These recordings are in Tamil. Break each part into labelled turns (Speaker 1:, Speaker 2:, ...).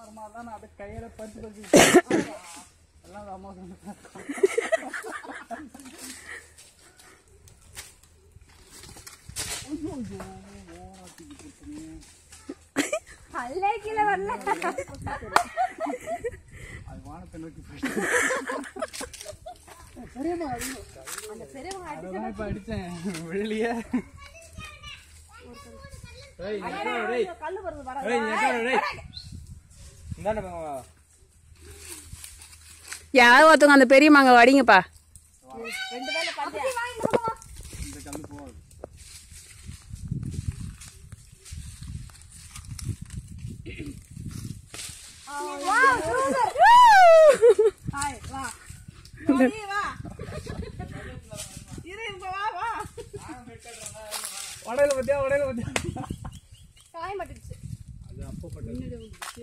Speaker 1: வாங்குற மாதிரி தான் நான் அப்படியே கையில பறிச்சு பறிச்சு எல்லாம் அம்மா சொன்ன
Speaker 2: பல்லே கீழே வரல
Speaker 1: அது வானத்தை நோக்கி போயிட்டு
Speaker 2: அந்த பெரியவங்க
Speaker 1: அதான் இப்ப அடிச்சேன் வெளியே ஏய் நிக்காத, டேய்.
Speaker 2: கல்லு வருது வர
Speaker 1: ஏய், நிக்காத, டேய். இந்தாண்ட போங்க.
Speaker 3: யாராவது ஒருத்தவங்க அந்த பெரிய மாங்காய் வடிங்கப்பா
Speaker 2: ரெண்டு வேலை பார்த்தியா
Speaker 1: இந்த கல்லு போகாது
Speaker 2: ஹாய் வா நீ வா இரு இங்க வா வா
Speaker 1: உடையில பத்தியா உடையில பத்தியா
Speaker 2: காய மாட்டிடுச்சு
Speaker 1: அது அப்போ பட்டது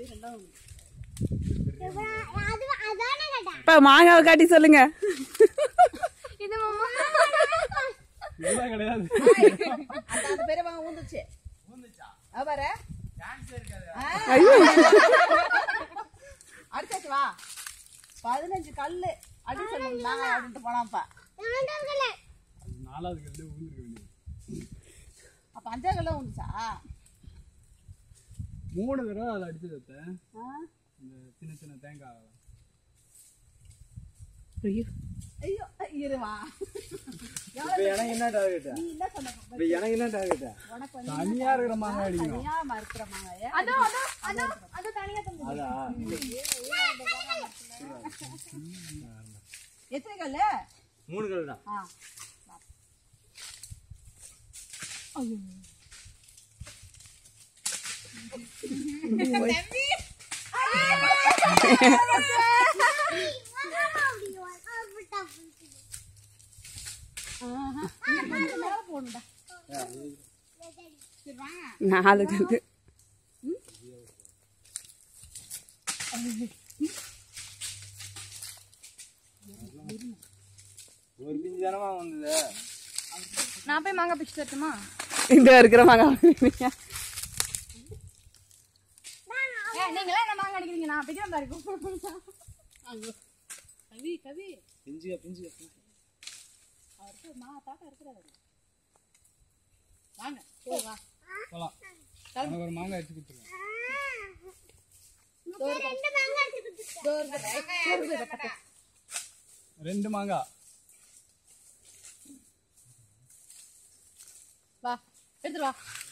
Speaker 3: இப்ப மாங்காவை காட்டி சொல்லுங்க
Speaker 2: இது மாமா
Speaker 1: இதெல்லாம் கிடையாது
Speaker 2: அந்த அந்த பெரியவங்க ஊந்துச்சு அவ பாரு
Speaker 3: ஐயோ
Speaker 2: அடிச்சாச்சு வா பதினஞ்சு கல்லு அடி சொல்லுங்க நாங்க அப்படின்ட்டு போனாப்பா
Speaker 1: அது நாலாவது கல்லு விழுந்துருக்க வேண்டியது
Speaker 2: அப்ப அஞ்சாவது கல்ல ஊந்துச்சா
Speaker 1: மூணு தடவை அதை அடிச்சது அத்தை.
Speaker 2: ஆ?
Speaker 1: இந்த சின்ன சின்ன தேங்காய்
Speaker 3: ஐயோ
Speaker 2: ஐயோ இருவா
Speaker 1: இப்ப எனக்கு என்ன டார்கெட்
Speaker 2: நீ என்ன சொன்ன
Speaker 1: இப்ப எனக்கு என்ன டார்கெட்
Speaker 2: உனக்கு வந்து
Speaker 1: தனியா இருக்கிற மாங்காய் அடிக்கணும்
Speaker 2: தனியா மறுக்கிற மாங்காய அதோ அதோ அதோ அது தனியா தந்து
Speaker 1: அதா
Speaker 2: எத்தனை கல்லு
Speaker 1: மூணு கல் தான்
Speaker 2: ஆ கொஞ்சம் மேல போடுடா சரி வாங்க
Speaker 3: நாலு கண்டு
Speaker 1: ஒரு பிஞ்சு தானமா வந்தது
Speaker 2: நான் போய் மாங்காய் பிச்சு தட்டுமா
Speaker 3: இந்த இருக்கிற மாங்காய்
Speaker 2: ஏ நீங்களா என்ன மாங்காய் அடிக்கிறீங்க நான் பிக்கிறேன் பாருக்கும் கவி கவி
Speaker 1: பிஞ்சுக பிஞ்சுக பிஞ்சுக.
Speaker 2: அவருக்கு மா தாத்தா இருக்கிறாரு வாங்க சரி வா
Speaker 1: போலாம் எனக்கு ஒரு மாங்காய் அடிச்சு கொடுத்துருங்க ரெண்டு மாங்காய்
Speaker 2: வா எடுத்துட்டு வா